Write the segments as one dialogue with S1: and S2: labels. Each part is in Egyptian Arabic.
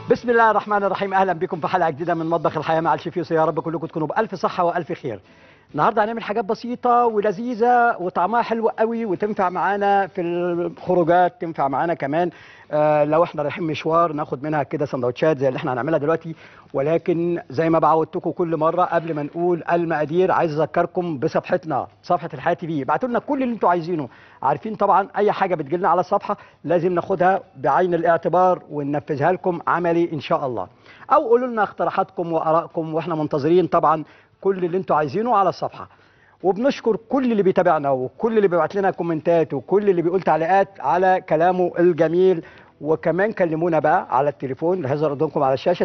S1: بسم الله الرحمن الرحيم اهلا بكم في حلقه جديده من مطبخ الحياه مع الشيف يوسف يا رب كلكم تكونوا بالف صحه والف خير النهارده هنعمل حاجات بسيطه ولذيذه وطعمها حلو قوي وتنفع معانا في الخروجات تنفع معانا كمان آه لو احنا رايحين مشوار ناخد منها كده سندوتشات زي اللي احنا هنعملها دلوقتي ولكن زي ما بعودتكم كل مره قبل ما نقول المقادير عايز اذكركم بصفحتنا صفحه الحياه تي في ابعتوا لنا كل اللي انتوا عايزينه عارفين طبعا اي حاجه بتجيلنا على الصفحه لازم ناخدها بعين الاعتبار وننفذها لكم عملي ان شاء الله او قولوا لنا اقتراحاتكم وارائكم واحنا منتظرين طبعا كل اللي انتوا عايزينه على الصفحه وبنشكر كل اللي بيتابعنا وكل اللي بيبعت لنا كومنتات وكل اللي بيقول تعليقات على كلامه الجميل وكمان كلمونا بقى على التليفون اللي هيظهر قدامكم على الشاشه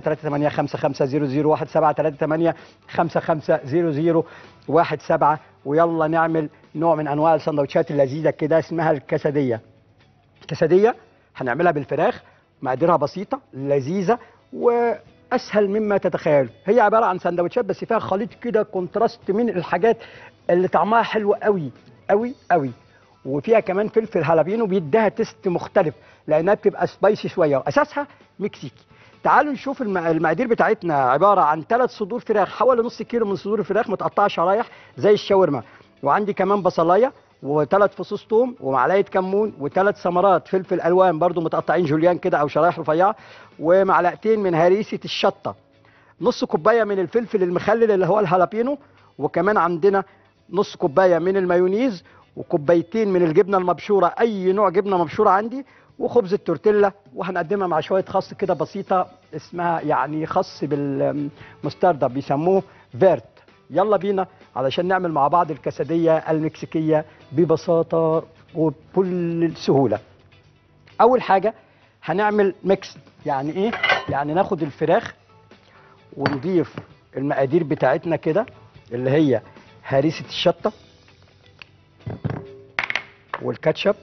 S1: 38550017 38550017 ويلا نعمل نوع من انواع السندوتشات اللذيذه كده اسمها الكسديه الكسديه هنعملها بالفراخ مقاديرها بسيطه لذيذه واسهل مما تتخيلوا هي عباره عن سندوتشات بس فيها خليط كده كونتراست من الحاجات اللي طعمها حلو قوي قوي قوي وفيها كمان فلفل هالابينو بيديها تيست مختلف لانها بتبقى سبايسي شويه واساسها مكسيكي تعالوا نشوف الم- المقادير بتاعتنا عباره عن ثلاث صدور فراخ حوالي نص كيلو من صدور الفراخ متقطعه شرايح زي الشاورما وعندي كمان بصلايه وثلاث فصوص توم ومعلقه كمون وثلاث ثمرات فلفل الوان برضو متقطعين جوليان كده او شرايح رفيعه ومعلقتين من هريسه الشطه نص كوبايه من الفلفل المخلل اللي هو الهالابينو وكمان عندنا نص كوبايه من المايونيز وكوبايتين من الجبنه المبشوره اي نوع جبنه مبشوره عندي وخبز التورتيلا وهنقدمها مع شويه خس كده بسيطه اسمها يعني خس بالمستردة بيسموه فيرت يلا بينا علشان نعمل مع بعض الكسديه المكسيكيه ببساطه وبكل سهوله اول حاجه هنعمل ميكس يعني ايه يعني ناخد الفراخ ونضيف المقادير بتاعتنا كده اللي هي هريسه الشطه والكاتشب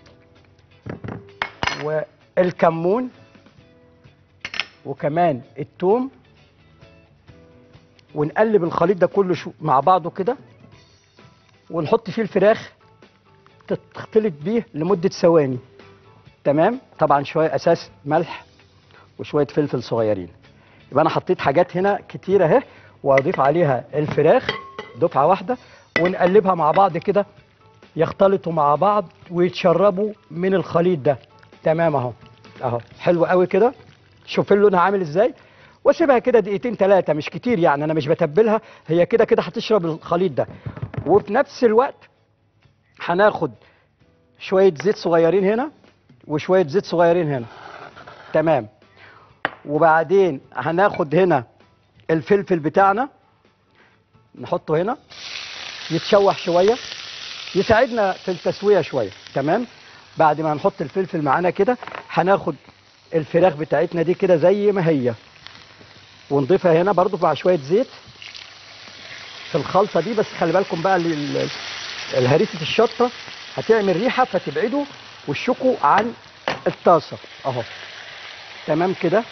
S1: والكمون وكمان التوم ونقلب الخليط ده كله شو مع بعضه كده ونحط فيه الفراخ تختلط بيه لمدة ثواني تمام طبعا شوية أساس ملح وشوية فلفل صغيرين يبقى أنا حطيت حاجات هنا كتيرة أهي وأضيف عليها الفراخ دفعة واحدة ونقلبها مع بعض كده يختلطوا مع بعض ويتشربوا من الخليط ده تمام اهو اهو حلو قوي كده شوف لونها عامل ازاي واسيبها كده دقيقتين ثلاثه مش كتير يعني انا مش بتبلها هي كده كده هتشرب الخليط ده وفي نفس الوقت هناخد شويه زيت صغيرين هنا وشويه زيت صغيرين هنا تمام وبعدين هناخد هنا الفلفل بتاعنا نحطه هنا يتشوح شويه يساعدنا في التسويه شويه تمام بعد ما نحط الفلفل معانا كده هناخد الفراخ بتاعتنا دي كده زي ما هي ونضيفها هنا برضو مع شويه زيت في الخلطه دي بس خلي بالكم بقى ال- ال- الهريسه الشطه هتعمل ريحه فتبعدوا وشكوا عن الطاسه اهو تمام كده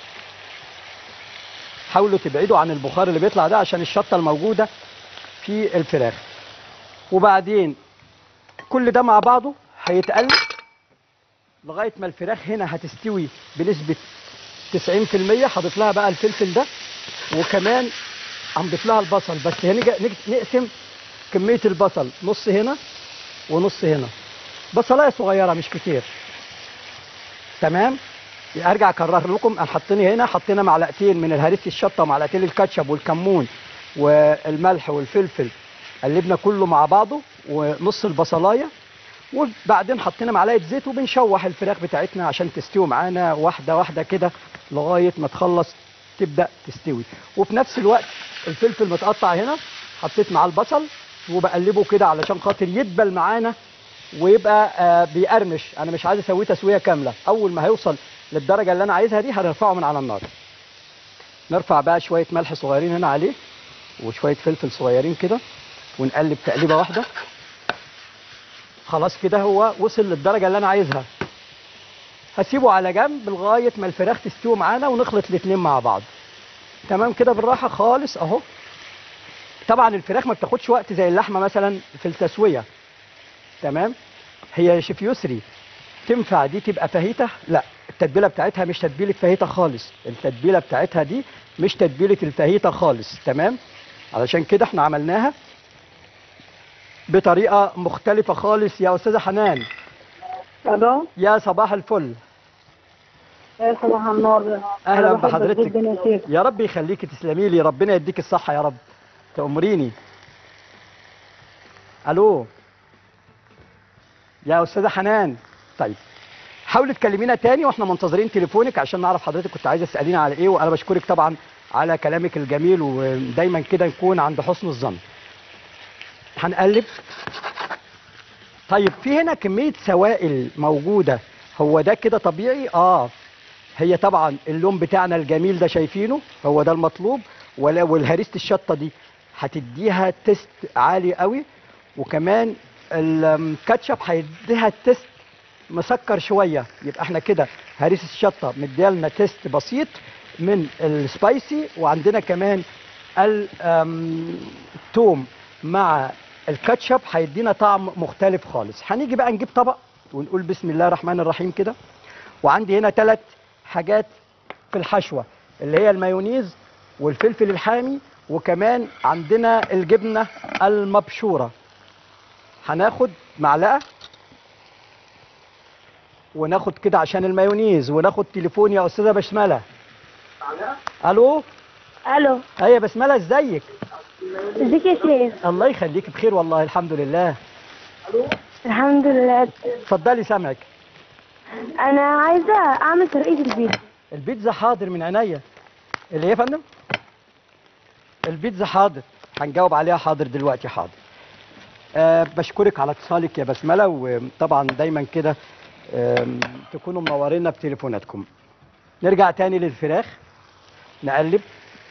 S1: حاولوا تبعدوا عن البخار اللي بيطلع ده عشان الشطه الموجوده في الفراخ وبعدين كل ده مع بعضه هيتقلب لغايه ما الفراخ هنا هتستوي بنسبه 90% هضيف لها بقى الفلفل ده وكمان هنضيف لها البصل بس هنيجي نيجي نقسم كميه البصل نص هنا ونص هنا بصلايه صغيره مش كتير تمام ارجع اكرر لكم انا حطيني هنا حطينا معلقتين من الهريسه الشطه ومعلقتين الكاتشب والكمون والملح والفلفل قلبنا كله مع بعضه ونص البصلايه وبعدين حطينا معلقه زيت وبنشوح الفراخ بتاعتنا عشان تستوي معانا واحده واحده كده لغايه ما تخلص تبدا تستوي وفي نفس الوقت الفلفل متقطع هنا حطيت معاه البصل وبقلبه كده علشان خاطر يدبل معانا ويبقى آه بيقرمش انا مش عايز اسويه تسويه كامله اول ما هيوصل للدرجه اللي انا عايزها دي هنرفعه من على النار نرفع بقى شويه ملح صغيرين هنا عليه وشويه فلفل صغيرين كده ونقلب تقليبه واحده خلاص كده هو وصل للدرجه اللي انا عايزها هسيبه على جنب لغايه ما الفراخ تستوي معانا ونخلط الاثنين مع بعض تمام كده بالراحه خالص اهو طبعا الفراخ ما بتاخدش وقت زي اللحمه مثلا في التسويه تمام هي يا شيف يسري تنفع دي تبقى فاهيتا لا التتبيله بتاعتها مش تتبيله فاهيتا خالص التتبيله بتاعتها دي مش تتبيله الفاهيتا خالص تمام علشان كده احنا عملناها بطريقه مختلفه خالص يا استاذه حنان
S2: الو
S1: يا صباح الفل
S2: يا صباح النور
S1: أهلاً
S2: أنا بحبك
S1: بحضرتك.
S2: جدا يا شيخ
S1: يا رب يخليكي تسلمي لي ربنا يديك الصحه يا رب تأمريني الو يا استاذه حنان طيب حاولي تكلمينا تاني واحنا منتظرين تليفونك عشان نعرف حضرتك كنت عايزه تسالينا على ايه وانا بشكرك طبعا على كلامك الجميل ودايما كده نكون عند حسن الظن هنقلب طيب في هنا كميه سوائل موجوده هو ده كده طبيعي اه هي طبعا اللون بتاعنا الجميل ده شايفينه هو ده المطلوب ولا والهريسه الشطه دي هتديها تيست عالي قوي وكمان الكاتشب هيديها تيست مسكر شويه يبقى احنا كده هريسه الشطه مديالنا تيست بسيط من السبايسي وعندنا كمان التوم مع الكاتشب هيدينا طعم مختلف خالص هنيجي بقى نجيب طبق ونقول بسم الله الرحمن الرحيم كده وعندي هنا ثلاث حاجات في الحشوه اللي هي المايونيز والفلفل الحامي وكمان عندنا الجبنه المبشوره هناخد معلقه وناخد كده عشان المايونيز وناخد تليفون يا استاذه بسمله الو
S2: الو
S1: ايه يا بسمله ازيك
S2: ازيك يا شيخ
S1: الله يخليك بخير والله الحمد لله
S2: الحمد لله
S1: اتفضلي سامعك
S2: انا عايزه اعمل طريقه البيتزا
S1: البيتزا حاضر من عينيا اللي هي يا فندم البيتزا حاضر هنجاوب عليها حاضر دلوقتي حاضر أه بشكرك على اتصالك يا بسمله وطبعا دايما كده آم، تكونوا منورينا بتليفوناتكم نرجع تاني للفراخ نقلب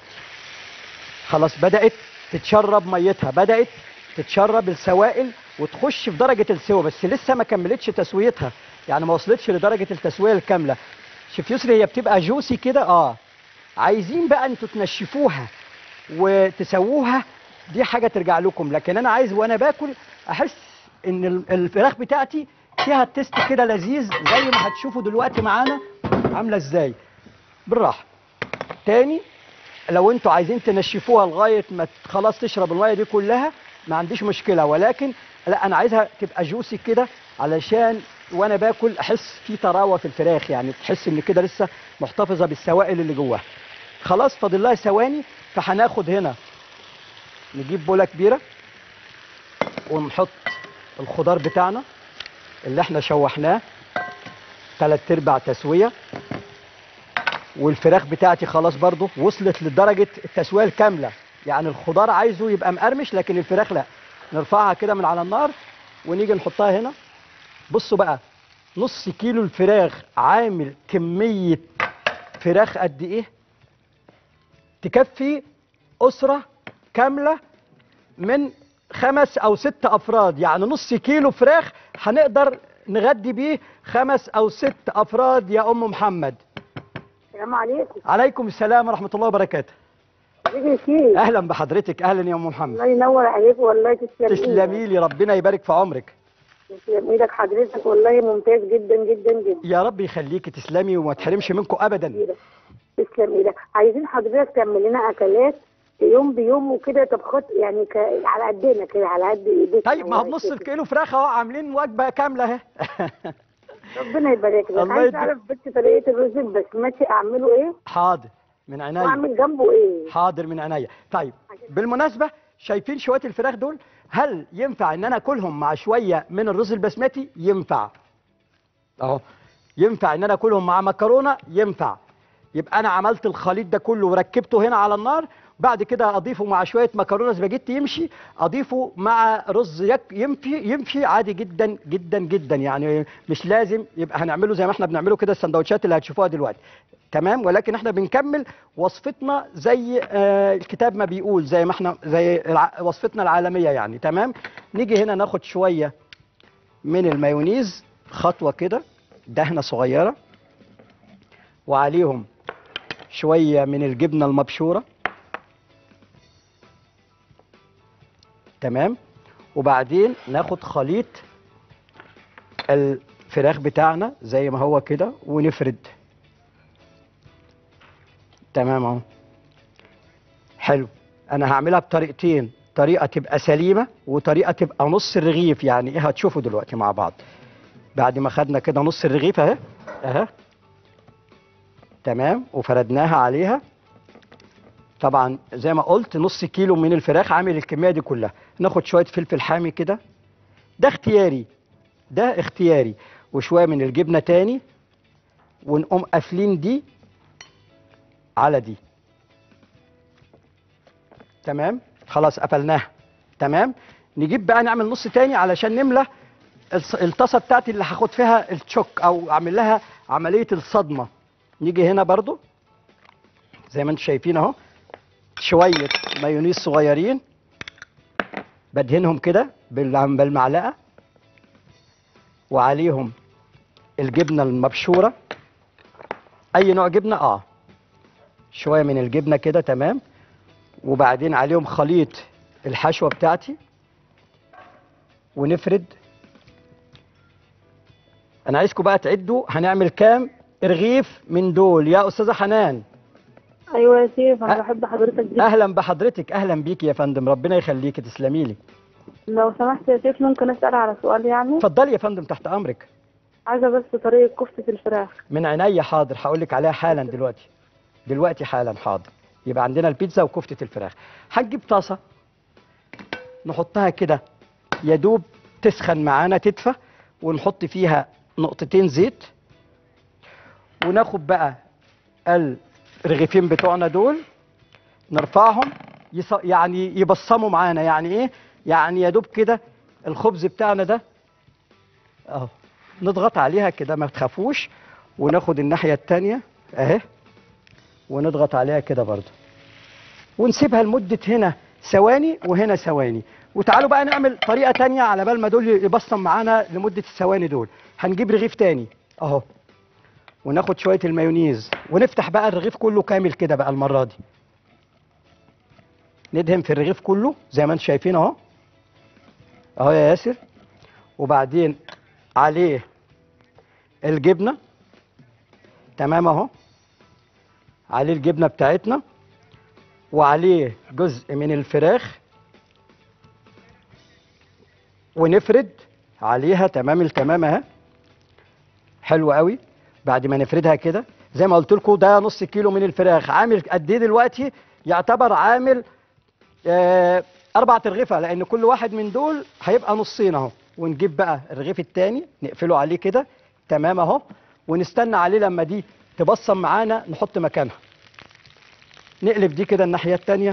S1: خلاص بدأت تتشرب ميتها بدأت تتشرب السوائل وتخش في درجة السوا بس لسه ما كملتش تسويتها يعني ما وصلتش لدرجة التسوية الكاملة شوف يسري هي بتبقى جوسي كده اه عايزين بقى انتوا تنشفوها وتسووها دي حاجة ترجع لكم لكن انا عايز وانا باكل احس ان ال- الفراخ بتاعتي فيها تيست كده لذيذ زي ما هتشوفوا دلوقتي معانا عاملة ازاي بالراحة تاني لو انتوا عايزين تنشفوها لغايه ما ت- خلاص تشرب الميه دي كلها ما عنديش مشكله ولكن لا انا عايزها تبقى جوسي كده علشان وانا باكل احس في طراوه في الفراخ يعني تحس ان كده لسه محتفظه بالسوائل اللي جواها خلاص فاضل لها ثواني فهناخد هنا نجيب بوله كبيره ونحط الخضار بتاعنا اللي احنا شوحناه ثلاث ارباع تسويه والفراخ بتاعتي خلاص برضو وصلت لدرجة التسوية الكاملة يعني الخضار عايزه يبقى مقرمش لكن الفراخ لا نرفعها كده من على النار ونيجي نحطها هنا بصوا بقى نص كيلو الفراخ عامل كمية فراخ قد ايه تكفي أسرة كاملة من خمس أو ست أفراد يعني نص كيلو فراخ هنقدر نغدي بيه خمس أو ست أفراد يا أم محمد
S2: السلام عليكم
S1: عليكم السلام ورحمة الله وبركاته
S2: ازيك يا شيخ
S1: أهلا بحضرتك أهلا يا أم محمد
S2: الله ينور عليك والله تسلم
S1: تسلمي لي ربنا يبارك في عمرك
S2: تسلم ايدك حضرتك والله ممتاز جدا جدا جدا
S1: يا رب يخليكي تسلمي وما تحرمش منكم أبدا
S2: تسلم ايدك عايزين حضرتك تعمل لنا اكلات يوم بيوم وكده طبخات يعني ك... على قدنا كده على قد ايديك
S1: طيب ما هو بنص الكيلو فراخ اهو عاملين وجبة كاملة اهي
S2: ربنا يبارك لك
S1: الله
S2: عايز
S1: يديك.
S2: اعرف بس طريقه الرز البسمتي اعمله ايه
S1: حاضر من عينيا
S2: واعمل جنبه ايه
S1: حاضر من عينيا طيب بالمناسبة شايفين شوية الفراخ دول هل ينفع ان انا اكلهم مع شوية من الرز البسمتي ينفع اهو ينفع ان انا اكلهم مع مكرونة ينفع يبقى انا عملت الخليط ده كله وركبته هنا على النار بعد كده اضيفه مع شويه مكرونه سباجيتي يمشي اضيفه مع رز يك يمشي يمشي عادي جدا جدا جدا يعني مش لازم يبقى هنعمله زي ما احنا بنعمله كده السندوتشات اللي هتشوفوها دلوقتي تمام ولكن احنا بنكمل وصفتنا زي آه الكتاب ما بيقول زي ما احنا زي الع- وصفتنا العالميه يعني تمام نيجي هنا ناخد شويه من المايونيز خطوه كده دهنه صغيره وعليهم شويه من الجبنه المبشوره تمام وبعدين ناخد خليط الفراخ بتاعنا زي ما هو كده ونفرد تمام اهو حلو انا هعملها بطريقتين طريقه تبقى سليمه وطريقه تبقى نص الرغيف يعني ايه هتشوفوا دلوقتي مع بعض بعد ما خدنا كده نص الرغيف اهي اهي تمام وفردناها عليها طبعا زي ما قلت نص كيلو من الفراخ عامل الكميه دي كلها ناخد شويه فلفل حامي كده ده اختياري ده اختياري وشويه من الجبنه تاني ونقوم قافلين دي على دي تمام خلاص قفلناها تمام نجيب بقى نعمل نص تاني علشان نملى الص- الطاسه بتاعتي اللي هاخد فيها التشوك او اعمل لها عمليه الصدمه نيجي هنا برضو زي ما انتم شايفين اهو شويه مايونيز صغيرين بدهنهم كده بال- بالمعلقه وعليهم الجبنه المبشوره اي نوع جبنه اه شويه من الجبنه كده تمام وبعدين عليهم خليط الحشوه بتاعتي ونفرد انا عايزكم بقى تعدوا هنعمل كام رغيف من دول يا استاذه حنان
S3: ايوه يا سيف انا
S1: أه.
S3: بحب حضرتك جدا
S1: اهلا بحضرتك اهلا بيكي يا فندم ربنا يخليكي تسلمي لي
S3: لو سمحت يا سيف ممكن اسال على سؤال يعني
S1: اتفضلي يا فندم تحت امرك
S3: عايزه بس طريقه كفته الفراخ
S1: من عينيا حاضر هقول لك عليها حالا دلوقتي دلوقتي حالا حاضر يبقى عندنا البيتزا وكفته الفراخ هنجيب طاسه نحطها كده يا دوب تسخن معانا تدفى ونحط فيها نقطتين زيت وناخد بقى الرغيفين بتوعنا دول نرفعهم يص... يعني يبصموا معانا يعني ايه يعني يا دوب كده الخبز بتاعنا ده اهو نضغط عليها كده ما تخافوش وناخد الناحيه التانية اهي ونضغط عليها كده برضو ونسيبها لمده هنا ثواني وهنا ثواني وتعالوا بقى نعمل طريقه تانية على بال ما دول يبصم معانا لمده الثواني دول هنجيب رغيف تاني اهو وناخد شويه المايونيز ونفتح بقى الرغيف كله كامل كده بقى المره دي ندهن في الرغيف كله زي ما انتم شايفين اهو اهو يا ياسر وبعدين عليه الجبنه تمام اهو عليه الجبنه بتاعتنا وعليه جزء من الفراخ ونفرد عليها تمام التمام اهي حلو قوي بعد ما نفردها كده زي ما قلت لكم ده نص كيلو من الفراخ عامل قد ايه دلوقتي يعتبر عامل آه اربع ترغيفه لان كل واحد من دول هيبقى نصين اهو ونجيب بقى الرغيف التاني نقفله عليه كده تمام اهو ونستنى عليه لما دي تبصم معانا نحط مكانها نقلب دي كده الناحيه التانيه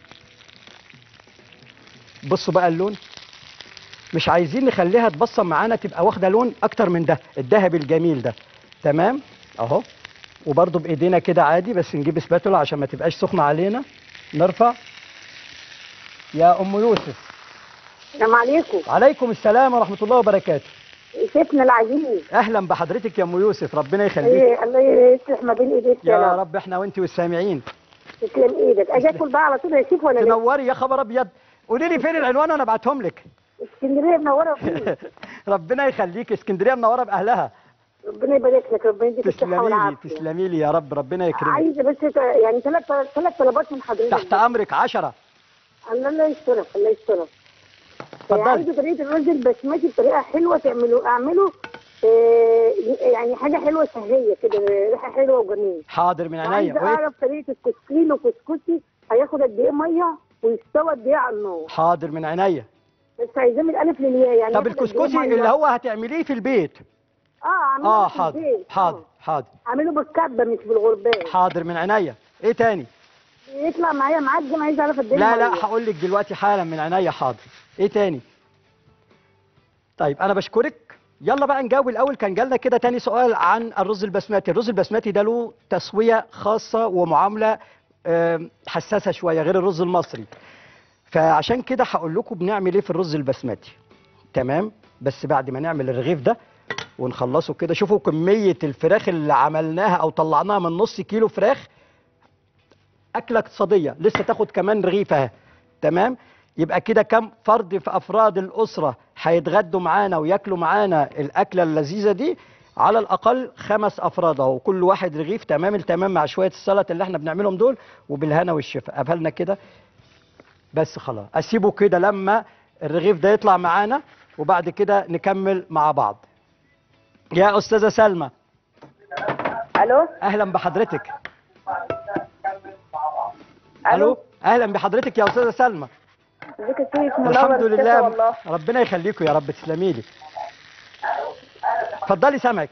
S1: بصوا بقى اللون مش عايزين نخليها تبصم معانا تبقى واخده لون اكتر من ده الذهبي الجميل ده تمام اهو وبرده بايدينا كده عادي بس نجيب سباتولا عشان ما تبقاش سخنه علينا نرفع يا ام يوسف
S2: السلام عليكم
S1: عليكم السلام ورحمه الله وبركاته
S2: شيفنا العزيز
S1: اهلا بحضرتك يا ام يوسف ربنا يخليك
S2: إيه الله يصلح ما بين ايديك يا
S1: يا
S2: رب
S1: رب احنا وانت والسامعين
S2: تسلم ايدك اجي اكل بقى على طول يا شيف ولا لا
S1: تنوري يا خبر ابيض قولي لي فين العنوان وانا ابعتهم لك
S2: اسكندريه منوره فيه
S1: ربنا يخليك اسكندريه منوره باهلها
S2: ربنا يبارك لك ربنا يديك الصحه
S1: تسلمي لي
S2: والعافيه
S1: تسلمي لي يا رب ربنا يكرمك
S2: عايزه بس ت- يعني ثلاث ثلاث طلبات من حضرتك
S1: تحت امرك عشرة
S2: الله الله يسترك الله يسترك
S1: اتفضلي.
S2: عايزه طريقه الرز البسمتي بطريقه حلوه تعملوا اعمله آه، يعني حاجه حلوه شهيه كده ريحه حلوه وجميله
S1: حاضر من عينيا
S2: عايزه
S1: وإيه؟
S2: اعرف طريقه الكسكيل وكسكسي هياخد قد ايه ميه ويستوى قد ايه على النار
S1: حاضر من عينيا
S2: بس عايزاه من الالف للياء يعني
S1: طب
S2: ياخد قد إيه
S1: الكسكسي
S2: مية؟
S1: اللي هو هتعمليه في البيت
S2: اه اعمله
S1: اه
S2: في
S1: حاضر
S2: البيت.
S1: حاضر
S2: آه.
S1: حاضر
S2: اعمله بالكبه مش بالغربال
S1: حاضر من عينيا ايه تاني
S2: يطلع معايا معجن عايز اعرف قد ايه
S1: لا لا
S2: المية.
S1: هقول لك دلوقتي حالا من عينيا حاضر ايه تاني طيب انا بشكرك يلا بقى نجاوب الاول كان جالنا كده تاني سؤال عن الرز البسمتي الرز البسمتي ده له تسويه خاصه ومعامله آم، حساسه شويه غير الرز المصري فعشان كده هقول لكم بنعمل ايه في الرز البسمتي تمام بس بعد ما نعمل الرغيف ده ونخلصه كده شوفوا كميه الفراخ اللي عملناها او طلعناها من نص كيلو فراخ اكله اقتصاديه لسه تاخد كمان رغيف اهي تمام يبقى كده كم فرد في افراد الاسره هيتغدوا معانا وياكلوا معانا الاكله اللذيذه دي على الاقل خمس افراد اهو كل واحد رغيف تمام التمام مع شويه السلطه اللي احنا بنعملهم دول وبالهنا والشفا قفلنا كده بس خلاص اسيبه كده لما الرغيف ده يطلع معانا وبعد كده نكمل مع بعض يا استاذه سلمى
S3: الو
S1: اهلا بحضرتك
S3: الو
S1: اهلا بحضرتك يا استاذه سلمى
S3: ازيك يا سيف منور
S1: الحمد
S3: الشتا
S1: لله
S3: والله
S1: ربنا يخليكم يا رب تسلمي لي اتفضلي سامعك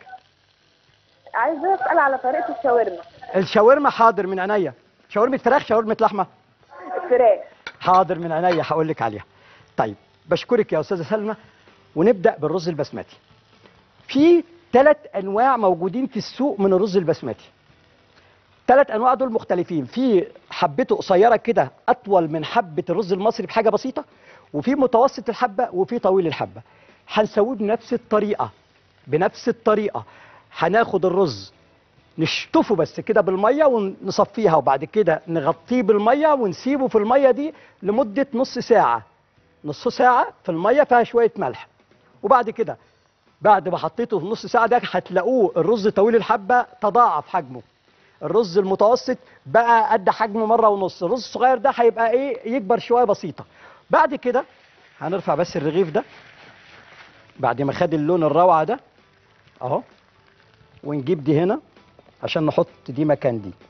S3: عايزه اسال على طريقه الشاورما
S1: الشاورما حاضر من عينيا شاورما فراخ شاورما لحمه
S3: الفراخ
S1: حاضر من عينيا هقول لك عليها طيب بشكرك يا استاذه سلمى ونبدا بالرز البسمتي في ثلاث انواع موجودين في السوق من الرز البسمتي ثلاث انواع دول مختلفين في حبته قصيره كده اطول من حبه الرز المصري بحاجه بسيطه وفي متوسط الحبه وفي طويل الحبه هنسويه بنفس الطريقه بنفس الطريقه هناخد الرز نشطفه بس كده بالميه ونصفيها وبعد كده نغطيه بالميه ونسيبه في الميه دي لمده نص ساعه نص ساعه في الميه فيها شويه ملح وبعد كده بعد ما حطيته في نص ساعه ده هتلاقوه الرز طويل الحبه تضاعف حجمه الرز المتوسط بقى قد حجمه مره ونص الرز الصغير ده هيبقى ايه يكبر شويه بسيطه بعد كده هنرفع بس الرغيف ده بعد ما خد اللون الروعه ده اهو ونجيب دي هنا عشان نحط دي مكان دي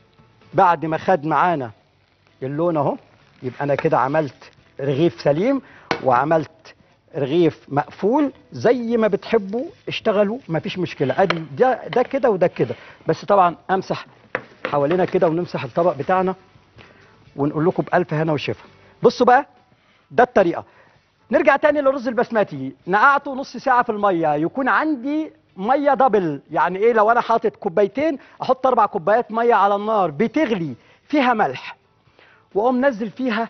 S1: بعد ما خد معانا اللون اهو يبقى انا كده عملت رغيف سليم وعملت رغيف مقفول زي ما بتحبوا اشتغلوا مفيش مشكله ادي ده ده كده وده كده بس طبعا امسح حوالينا كده ونمسح الطبق بتاعنا ونقول لكم بالف هنا وشفا بصوا بقى ده الطريقه نرجع تاني للرز البسمتي نقعته نص ساعه في الميه يكون عندي ميه دبل يعني ايه لو انا حاطط كوبايتين احط اربع كوبايات ميه على النار بتغلي فيها ملح واقوم نزل فيها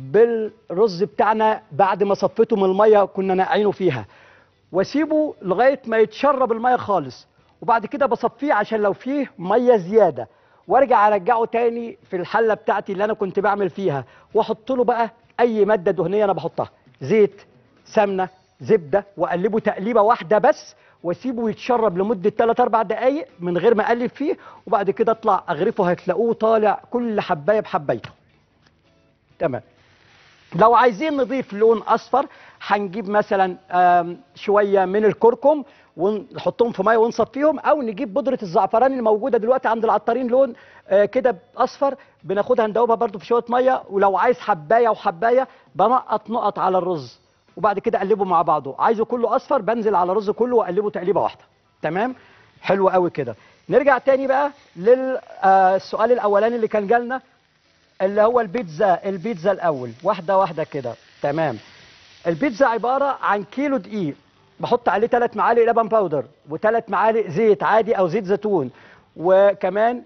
S1: بالرز بتاعنا بعد ما صفيته من الميه كنا ناقعينه فيها واسيبه لغايه ما يتشرب الميه خالص وبعد كده بصفيه عشان لو فيه ميه زياده وارجع ارجعه تاني في الحله بتاعتي اللي انا كنت بعمل فيها واحط له بقى اي ماده دهنيه انا بحطها زيت سمنه زبده واقلبه تقليبه واحده بس واسيبه يتشرب لمده 3 4 دقائق من غير ما اقلب فيه وبعد كده اطلع اغرفه هتلاقوه طالع كل حبايه بحبايته تمام لو عايزين نضيف لون اصفر هنجيب مثلا آم، شويه من الكركم ونحطهم في ميه ونصفيهم او نجيب بودره الزعفران اللي موجوده دلوقتي عند العطارين لون آه، كده اصفر بناخدها ندوبها برده في شويه ميه ولو عايز حبايه وحبايه بنقط نقط على الرز وبعد كده اقلبه مع بعضه عايزه كله اصفر بنزل على الرز كله واقلبه تقليبه واحده تمام حلو قوي كده نرجع تاني بقى للسؤال الاولاني اللي كان جالنا اللي هو البيتزا البيتزا الاول واحده واحده كده تمام البيتزا عباره عن كيلو دقيق بحط عليه ثلاث معالق لبن باودر وثلاث معالق زيت عادي او زيت زيتون وكمان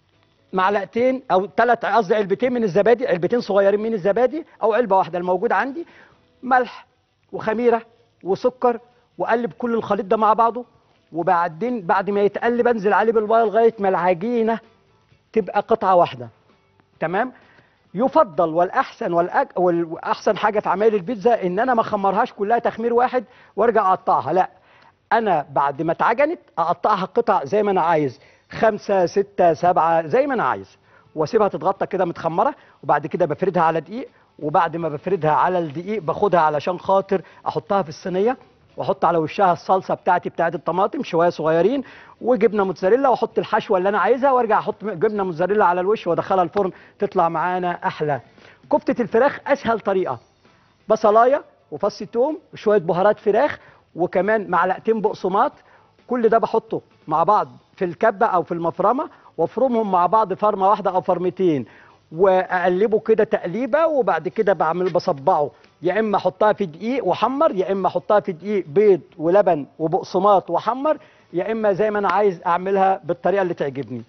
S1: معلقتين او ثلاث قصدي علبتين من الزبادي علبتين صغيرين من الزبادي او علبه واحده الموجوده عندي ملح وخميره وسكر واقلب كل الخليط ده مع بعضه وبعدين بعد ما يتقلب انزل عليه بالميه لغايه ما العجينه تبقى قطعه واحده تمام يفضل والاحسن والأج... والاحسن حاجه في عمايل البيتزا ان انا ما اخمرهاش كلها تخمير واحد وارجع اقطعها لا انا بعد ما اتعجنت اقطعها قطع زي ما انا عايز خمسة ستة سبعة زي ما انا عايز واسيبها تتغطى كده متخمره وبعد كده بفردها على دقيق وبعد ما بفردها على الدقيق باخدها علشان خاطر احطها في الصينيه واحط على وشها الصلصه بتاعتي بتاعت الطماطم شويه صغيرين وجبنه موتزاريلا واحط الحشوه اللي انا عايزها وارجع احط جبنه موتزاريلا على الوش وادخلها الفرن تطلع معانا احلى كفته الفراخ اسهل طريقه بصلايه وفص توم وشويه بهارات فراخ وكمان معلقتين بقسماط كل ده بحطه مع بعض في الكبه او في المفرمه وافرمهم مع بعض فرمه واحده او فرمتين واقلبه كده تقليبه وبعد كده بعمل بصبعه يا اما احطها في دقيق وحمر يا اما احطها في دقيق بيض ولبن وبقسماط وحمر يا اما زي ما انا عايز اعملها بالطريقه اللي تعجبني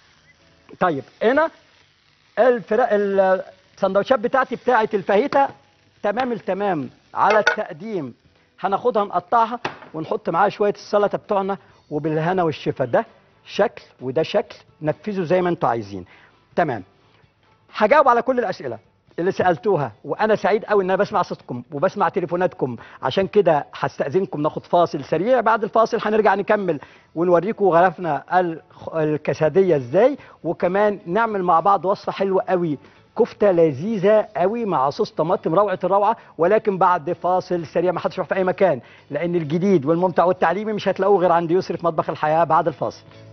S1: طيب هنا الفراخ السندوتشات بتاعتي بتاعت الفاهيتا تمام التمام على التقديم هناخدها نقطعها ونحط معاها شويه السلطه بتوعنا وبالهنا والشفا ده شكل وده شكل نفذوا زي ما انتوا عايزين تمام هجاوب على كل الاسئله اللي سالتوها وانا سعيد قوي ان انا بسمع صوتكم وبسمع تليفوناتكم عشان كده هستاذنكم ناخد فاصل سريع بعد الفاصل هنرجع نكمل ونوريكم غرفنا الخ- الكساديه ازاي وكمان نعمل مع بعض وصفه حلوه قوي كفته لذيذه قوي مع صوص طماطم روعه الروعه ولكن بعد فاصل سريع ما حدش يروح في اي مكان لان الجديد والممتع والتعليمي مش هتلاقوه غير عند يسري في مطبخ الحياه بعد الفاصل